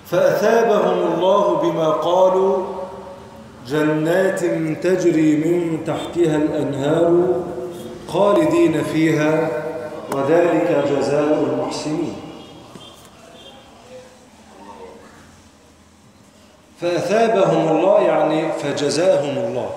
فأثابهم الله بما قالوا جنات تجري من تحتها الأنهار خالدين فيها وذلك جزاء المحسنين فأثابهم الله يعني فجزاهم الله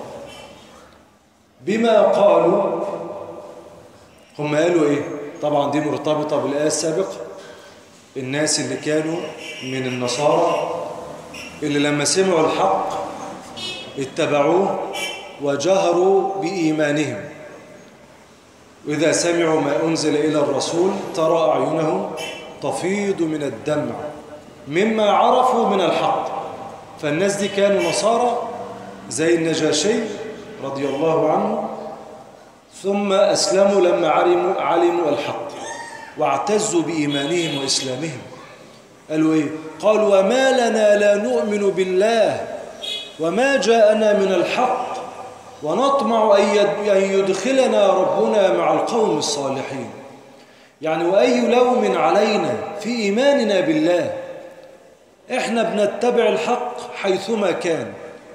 بما قالوا هم قالوا إيه طبعا دي مرتبطة بالآية السابقة الناس اللي كانوا من النصارى اللي لما سمعوا الحق اتبعوه وجهروا بإيمانهم وإذا سمعوا ما أنزل إلى الرسول ترى أعينهم تفيض من الدمع مما عرفوا من الحق فالناس دي كانوا نصارى زي النجاشي رضي الله عنه ثم أسلموا لما علموا, علموا الحق واعتزوا بإيمانهم وإسلامهم قالوا إيه؟ قالوا وما لنا لا نؤمن بالله وما جاءنا من الحق ونطمع أن يدخلنا ربنا مع القوم الصالحين يعني وأي لوم علينا في إيماننا بالله إحنا بنتبع الحق حيثما كان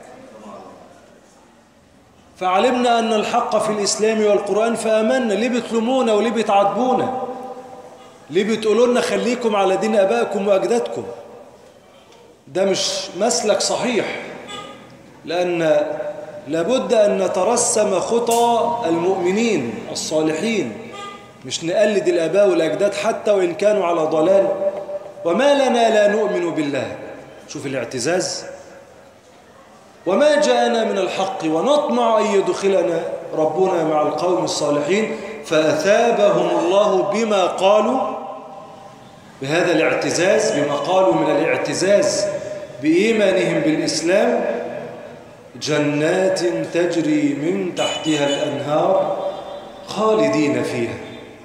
فعلمنا أن الحق في الإسلام والقرآن فأمنا ليه بتلومونا وليه بتعاتبونا ليه بتقولوا لنا خليكم على دين أبائكم وأجدادكم ده مش مسلك صحيح لأن لابد أن نترسم خطى المؤمنين الصالحين مش نقلد الآباء والأجداد حتى وإن كانوا على ضلال وما لنا لا نؤمن بالله شوف الاعتزاز وما جاءنا من الحق ونطمع أن يدخلنا ربنا مع القوم الصالحين فأثابهم الله بما قالوا بهذا الاعتزاز بما قالوا من الاعتزاز بإيمانهم بالإسلام جنات تجري من تحتها الأنهار خالدين فيها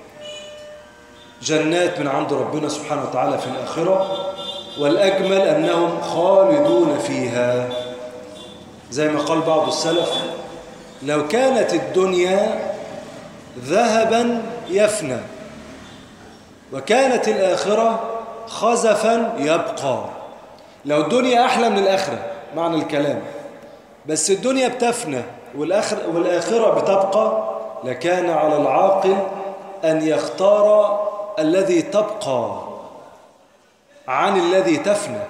جنات من عند ربنا سبحانه وتعالى في الآخرة والأجمل أنهم خالدون فيها زي ما قال بعض السلف لو كانت الدنيا ذهبا يفنى وكانت الآخرة خزفا يبقى لو الدنيا أحلى من الآخرة معنى الكلام بس الدنيا بتفنى والآخرة, والآخرة بتبقى لكان على العاقل أن يختار الذي تبقى عن الذي تفنى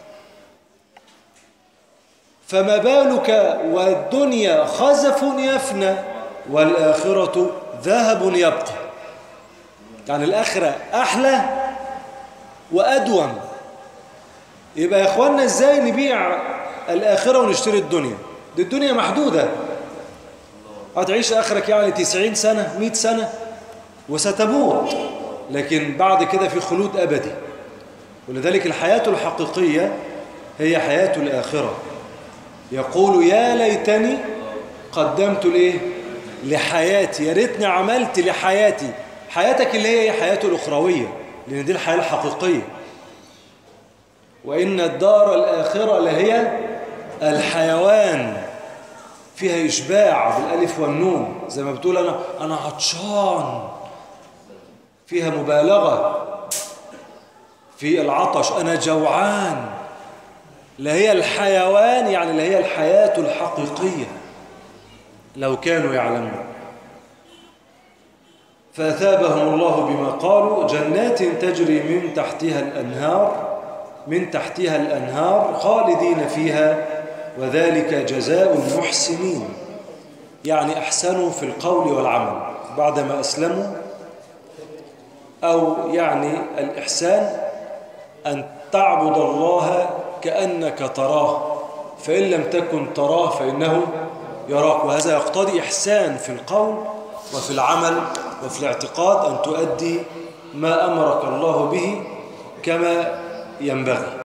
فما بالك والدنيا خزف يفنى والآخرة ذهب يبقى يعني الآخرة أحلى وأدوم يبقى يا إخواننا إزاي نبيع الآخرة ونشتري الدنيا دي الدنيا محدودة هتعيش آخرك يعني تسعين سنة مئة سنة وستموت لكن بعد كده في خلود أبدي ولذلك الحياة الحقيقية هي حياة الآخرة يقول يا ليتني قدمت ليه لحياتي يا ريتني عملت لحياتي حياتك اللي هي حياته الأخروية لأن دي الحياة الحقيقية وإن الدار الآخرة لهي الحيوان فيها إشباع بالألف والنون زي ما بتقول أنا أنا عطشان فيها مبالغة في العطش أنا جوعان لا هي الحيوان يعني لا هي الحياة الحقيقية لو كانوا يعلمون فأثابهم الله بما قالوا جنات تجري من تحتها الأنهار من تحتها الأنهار خالدين فيها وذلك جزاء المحسنين يعني أحسنوا في القول والعمل بعدما أسلموا أو يعني الإحسان أن تعبد الله كأنك تراه فإن لم تكن تراه فإنه يراك وهذا يقتضي إحسان في القول وفي العمل وفي الاعتقاد أن تؤدي ما أمرك الله به كما ينبغي